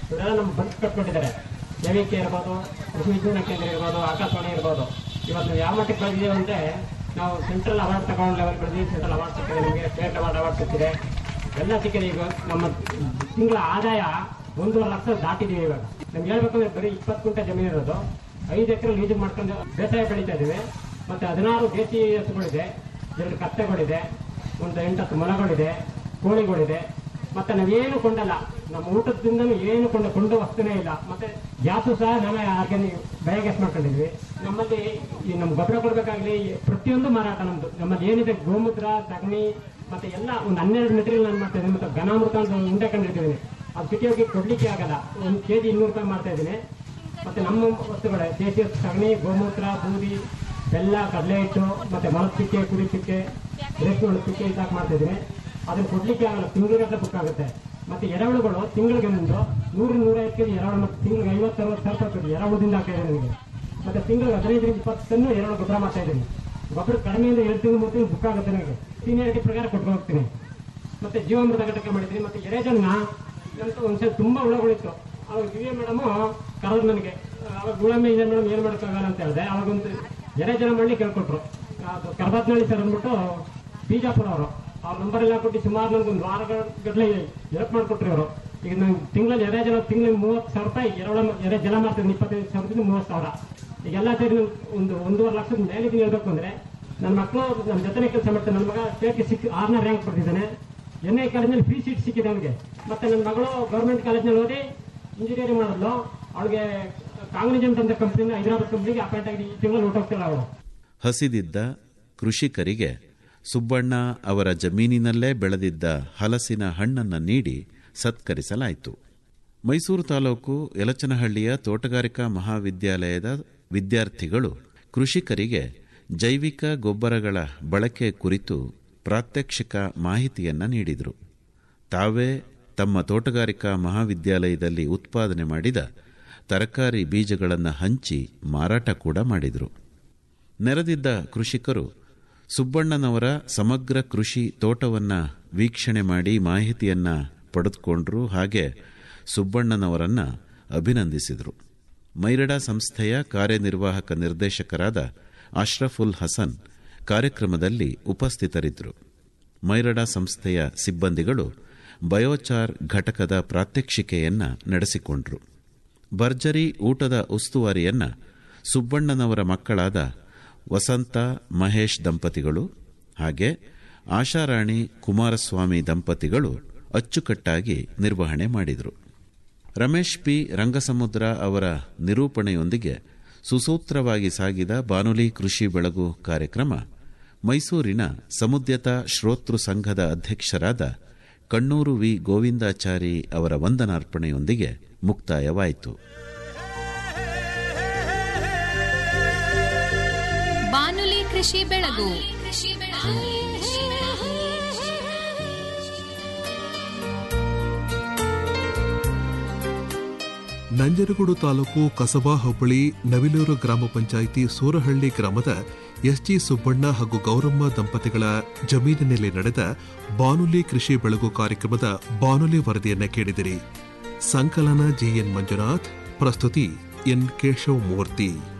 ಇವರೆಲ್ಲ ನಮ್ಮ ಬಂದು ಕಟ್ಕೊಂಡಿದ್ದಾರೆ ಜೈವಿಕೆ ಇರ್ಬೋದು ಕೃಷಿ ವಿಜ್ಞಾನ ಕೇಂದ್ರ ಇರ್ಬೋದು ಆಕಾಶವಾಣಿ ಇರ್ಬೋದು ಇವತ್ತು ನಾವು ಯಾವ ಮಟ್ಟಕ್ಕೆ ಬೆಳೆದಿದ್ದೀವಿ ಅಂದರೆ ನಾವು ಸೆಂಟ್ರಲ್ ಅವಾರ್ಡ್ ತಗೊಂಡು ಲೆವೆಲ್ ಬೆಳೆದಿದ್ದೀವಿ ಸೆಂಟ್ರಲ್ ಅವಾರ್ಡ್ ಸಿಕ್ಕಿದೆ ನಮಗೆ ಸ್ಟೇಟ್ ಅವಾರ್ಡ್ ಅವಾರ್ಡ್ ಸಿಕ್ಕಿದೆ ಎಲ್ಲ ಸಿಕ್ಕಿದೆ ಈಗ ನಮ್ಮ ತಿಂಗಳ ಆದಾಯ ಒಂದೂವರೆ ಲಕ್ಷ ದಾಟಿದೀವಿ ಇವಾಗ ನಮ್ಗೆ ಹೇಳ್ಬೇಕಂದ್ರೆ ಬರೀ ಇಪ್ಪತ್ತು ಕುಂಟೆ ಜಮೀನು ಇರೋದು ಐದು ಎಕರೆ ಲೀಜ್ ಮಾಡ್ಕೊಂಡು ಬೇಸಾಯ ಬೆಳೀತಾ ಇದೀವಿ ಮತ್ತೆ ಹದಿನಾರು ದೇಸಿ ಹಸುಗಳಿದೆ ಎರಡು ಕತ್ತೆಗಳಿದೆ ಒಂದು ಎಂಟತ್ತು ಮೊಲಗಳಿದೆ ಕೋಳಿಗಳಿದೆ ಮತ್ತೆ ನಾವೇನು ಕೊಂಡಲ್ಲ ನಮ್ಮ ಊಟದಿಂದ ಏನು ಕೊಂಡ ಕೊಂಡ ವಸ್ತುನೇ ಇಲ್ಲ ಮತ್ತೆ ಗ್ಯಾಸು ಸಹ ನಾವೇ ಆರ್ಗ್ಯಾನಿಕ್ ಬಯೋಗ್ಯಾಸ್ ಮಾಡ್ಕೊಂಡಿದ್ವಿ ನಮ್ಮಲ್ಲಿ ಈ ನಮ್ಮ ಗೊಬ್ಬರ ಕೊಡ್ಬೇಕಾಗ್ಲಿ ಪ್ರತಿಯೊಂದು ಮಾರಾಟ ನಮ್ದು ನಮ್ಮಲ್ಲಿ ಏನಿದೆ ಗೋಮೂತ್ರ ಸಗಣಿ ಮತ್ತೆ ಎಲ್ಲ ಒಂದು ಹನ್ನೆರಡು ಮೆಟೀರಿಯಲ್ ನಾನು ಮಾಡ್ತಾ ಇದ್ದೀನಿ ಮತ್ತೆ ಘನಾಮೃತ ಅಂತ ಒಂದು ಉಂಡೆ ಕಂಡಿರ್ತಿದ್ದೀನಿ ಅದು ಸಿಟಿಯೋಗಿ ಕೊಡ್ಲಿಕ್ಕೆ ಆಗಲ್ಲ ಒಂದು ಕೆಜಿ ಇನ್ನೂರು ರೂಪಾಯಿ ಮಾಡ್ತಾ ಇದ್ದೀನಿ ಮತ್ತೆ ನಮ್ಮ ವಸ್ತುಗಳೇ ದೇಶೀಯ ಸಗಣಿ ಗೋಮೂತ್ರ ಬೂದಿ ಬೆಲ್ಲ ಕಡಲೆ ಹಿಟ್ಟು ಮತ್ತೆ ಮರದ ಪಿಕ್ಕೆ ಕುರಿ ಪಿಕ್ಕೆ ರೇಷ್ಮೆ ಹುಳು ಪಿಕ್ಕೆ ಇದಾಗಿ ಮಾಡ್ತಾ ಇದ್ದೀನಿ ಅದನ್ನ ಕೊಡ್ಲಿಕ್ಕೆ ಆಗಲ್ಲ ತಿಂಗಳಿಗಟ್ಟಲೆ ಬುಕ್ ಆಗುತ್ತೆ ಮತ್ತೆ ಎರೆಹುಳುಗಳು ತಿಂಗಳಿಗೆ ಒಂದು ನೂರು ನೂರೈವತ್ತು ಕೆಜಿ ಎರೆಹುಳು ಮತ್ತೆ ತಿಂಗಳಿಗೆ ಐವತ್ತು ಅರವತ್ತು ಸಾವಿರ ರೂಪಾಯಿ ಕೊಡಿ ಎರೆಹುಳದಿಂದ ಆಗ್ತಾ ಇದೆ ನನಗೆ ಮತ್ತೆ ತಿಂಗಳಿಗೆ ಹದಿನೈದರಿಂದ ಇಪ್ಪತ್ತು ಟನ್ನು ಎರೆಹುಳು ಗೊಬ್ಬರ ಮಾಡ್ತಾ ಇದ್ದೀನಿ ಗೊಬ್ಬರ ಕಡಿಮೆಯಿಂದ ಎರಡು ತಿಂಗಳು ಮೂರು ತಿಂಗಳು ಬುಕ್ ಆಗುತ್ತೆ ನನಗೆ ಸೀನಿಯಾರಿಟಿ ಪ್ರಕಾರ ಕೊಟ್ಟು ಹೋಗ್ತೀನಿ ಮತ್ತೆ ಜೀವಾಮೃತ ಘಟಕ ಮಾಡಿದ್ದೀನಿ ಮತ್ತೆ ಎರೆಜನ್ನ ನಂತರ ಒಂದ್ಸಲ ತುಂಬಾ ಹುಳಗಳಿತ್ತು ಅವಾಗ ದಿವ್ಯ ಮೇಡಮ್ ಕರೆದು ನನಗೆ ಅವಾಗ ಗುಳಮೆ ಇದೆ ಮೇಡಮ್ ಏನ್ ಮಾಡೋಕ್ಕಾಗಲ್ಲ ಅಂತ ಹೇಳಿದೆ ಅವಾಗ ಒಂದು ಎರೆಜನ ಮಾಡ್ಲಿಕ್ಕೆ ಕೇಳ್ಕೊಟ್ರು ಅದು ಕರ್ಬತ್ನಳ್ಳಿ ಸರ್ ಅಂದ್ಬಿಟ್ಟು ಬಿಜಾಪುರ ಅವರು ಅವ್ರ ನಂಬರ್ ಎಲ್ಲ ಕೊಟ್ಟು ಸುಮಾರು ನನಗೆ ಒಂದು ವಾರಗಳ ಗಟ್ಟಲೆ ಹೆಲ್ಪ್ ಮಾಡಿಕೊಟ್ರು ಅವರು ಈಗ ನಾನು ತಿಂಗಳಲ್ಲಿ ಎರೆ ಜನ ತಿಂಗಳಿಗೆ ಮೂವತ್ತು ಸಾವಿರ ರೂಪಾಯಿ ಎರಡ ಎರೆ ಜಲ ಮಾಡ್ತಿದ್ದೀನಿ ಇಪ್ಪತ್ತೈದು ಸಾವಿರದಿಂದ ಮೂವತ್ತು ಸಾವಿರ ಈಗೆಲ್ಲ ಸೇರಿ ನಂಗೆ ಒಂದು ಒಂದೂವರೆ ಲಕ್ಷದ ಮೇಲೆ ಹೇಳ್ಬೇಕು ಅಂದ್ರೆ ನನ್ನ ಮಕ್ಕಳು ನಮ್ಮ ಜೊತೆನೇ ಕೆಲಸ ಮಾಡ್ತಾರೆ ನನ್ನ ಮಗ ಸ್ಟೇಟ್ಗೆ ಸಿಕ್ಕಿ ಆರನೇ ರ್ಯಾಂಕ್ ಬರ್ತಿದ್ದಾನೆ ಎನ್ ಐ ಕಾಲೇಜ್ನಲ್ಲಿ ಫ್ರೀ ಸೀಟ್ ಸಿಕ್ಕಿದೆ ಅವನಿಗೆ ಮತ್ತೆ ನನ್ನ ಮಗಳು ಗೌರ್ಮೆಂಟ್ ಕಾಲೇಜ್ನಲ್ಲಿ ಓದಿ ಇಂಜಿನಿಯರಿಂಗ್ ಮಾಡಿದ್ಲು ಅವಳಿಗೆ ಕಾಂಗ್ನಿಜೆಂಟ್ ಅಂತ ಕಂಪ್ನಿನ ಹೈದರಾಬಾದ್ ಕಂಪ್ನಿಗೆ ಅಪಾಯಿಂಟ್ ಆಗಿ ಈ ತಿಂಗಳು ಹೊರಟೋಗ್ತಾಳೆ ಅವಳು ಹಸಿದಿದ್ದ ಕೃಷಿಕರಿಗೆ ಸುಬ್ಬಣ್ಣ ಅವರ ಜಮೀನಿನಲ್ಲೇ ಬೆಳೆದಿದ್ದ ಹಲಸಿನ ಹಣ್ಣನ್ನು ನೀಡಿ ಸತ್ಕರಿಸಲಾಯಿತು ಮೈಸೂರು ತಾಲೂಕು ಯಲಚನಹಳ್ಳಿಯ ತೋಟಗಾರಿಕಾ ಮಹಾವಿದ್ಯಾಲಯದ ವಿದ್ಯಾರ್ಥಿಗಳು ಕೃಷಿಕರಿಗೆ ಜೈವಿಕ ಗೊಬ್ಬರಗಳ ಬಳಕೆ ಕುರಿತು ಪ್ರಾತ್ಯಕ್ಷಿಕ ಮಾಹಿತಿಯನ್ನ ನೀಡಿದರು ತಾವೇ ತಮ್ಮ ತೋಟಗಾರಿಕಾ ಮಹಾವಿದ್ಯಾಲಯದಲ್ಲಿ ಉತ್ಪಾದನೆ ಮಾಡಿದ ತರಕಾರಿ ಬೀಜಗಳನ್ನು ಹಂಚಿ ಮಾರಾಟ ಕೂಡ ಮಾಡಿದರು ನೆರೆದಿದ್ದ ಕೃಷಿಕರು ಸುಬ್ಬಣ್ಣನವರ ಸಮಗ್ರ ಕೃಷಿ ತೋಟವನ್ನ ವೀಕ್ಷಣೆ ಮಾಡಿ ಮಾಹಿತಿಯನ್ನ ಪಡೆದುಕೊಂಡ್ರು ಹಾಗೆ ಸುಬ್ಬಣ್ಣನವರನ್ನ ಅಭಿನಂದಿಸಿದರು ಮೈರಡಾ ಸಂಸ್ಥೆಯ ಕಾರ್ಯನಿರ್ವಾಹಕ ನಿರ್ದೇಶಕರಾದ ಅಶ್ರಫುಲ್ ಹಸನ್ ಕಾರ್ಯಕ್ರಮದಲ್ಲಿ ಉಪಸ್ಥಿತರಿದ್ದರು ಮೈರಡಾ ಸಂಸ್ಥೆಯ ಸಿಬ್ಬಂದಿಗಳು ಬಯೋಚಾರ್ ಘಟಕದ ಪ್ರಾತ್ಯಕ್ಷಿಕೆಯನ್ನ ನಡೆಸಿಕೊಂಡ್ರು ಭರ್ಜರಿ ಊಟದ ಉಸ್ತುವಾರಿಯನ್ನ ಸುಬ್ಬಣ್ಣನವರ ಮಕ್ಕಳಾದ ವಸಂತ ಮಹೇಶ್ ದಂಪತಿಗಳು ಹಾಗೆ ಆಶಾರಾಣಿ ಕುಮಾರಸ್ವಾಮಿ ದಂಪತಿಗಳು ಅಚ್ಚುಕಟ್ಟಾಗಿ ನಿರ್ವಹಣೆ ಮಾಡಿದರು ರಮೇಶ್ ಪಿ ರಂಗಸಮುದ್ರ ಅವರ ನಿರೂಪಣೆಯೊಂದಿಗೆ ಸುಸೂತ್ರವಾಗಿ ಸಾಗಿದ ಬಾನುಲಿ ಕೃಷಿ ಬೆಳಗು ಕಾರ್ಯಕ್ರಮ ಮೈಸೂರಿನ ಸಮುದ್ಯತ ಶ್ರೋತೃ ಸಂಘದ ಅಧ್ಯಕ್ಷರಾದ ಕಣ್ಣೂರು ವಿ ಗೋವಿಂದಾಚಾರಿ ಅವರ ವಂದನಾರ್ಪಣೆಯೊಂದಿಗೆ ಮುಕ್ತಾಯವಾಯಿತು ಬಾನುಲಿ ಕೃಷಿ ಬೆಳಗು ನಂಜನಗೂಡು ತಾಲೂಕು ಕಸಬಾ ಹೋಬಳಿ ನವಿಲೂರು ಗ್ರಾಮ ಪಂಚಾಯಿತಿ ಸೂರಹಳ್ಳಿ ಗ್ರಾಮದ ಎಸ್ಜಿ ಸುಬ್ಬಣ್ಣ ಹಾಗೂ ಗೌರಮ್ಮ ದಂಪತಿಗಳ ಜಮೀನಿನಲ್ಲಿ ನಡೆದ ಬಾನುಲಿ ಕೃಷಿ ಬೆಳಗು ಕಾರ್ಯಕ್ರಮದ ಬಾನುಲಿ ವರದಿಯನ್ನ ಕೇಳಿದಿರಿ ಸಂಕಲನ ಜಿಎನ್ ಮಂಜುನಾಥ್ ಪ್ರಸ್ತುತಿ ಎನ್ ಕೇಶವ್ ಮೂರ್ತಿ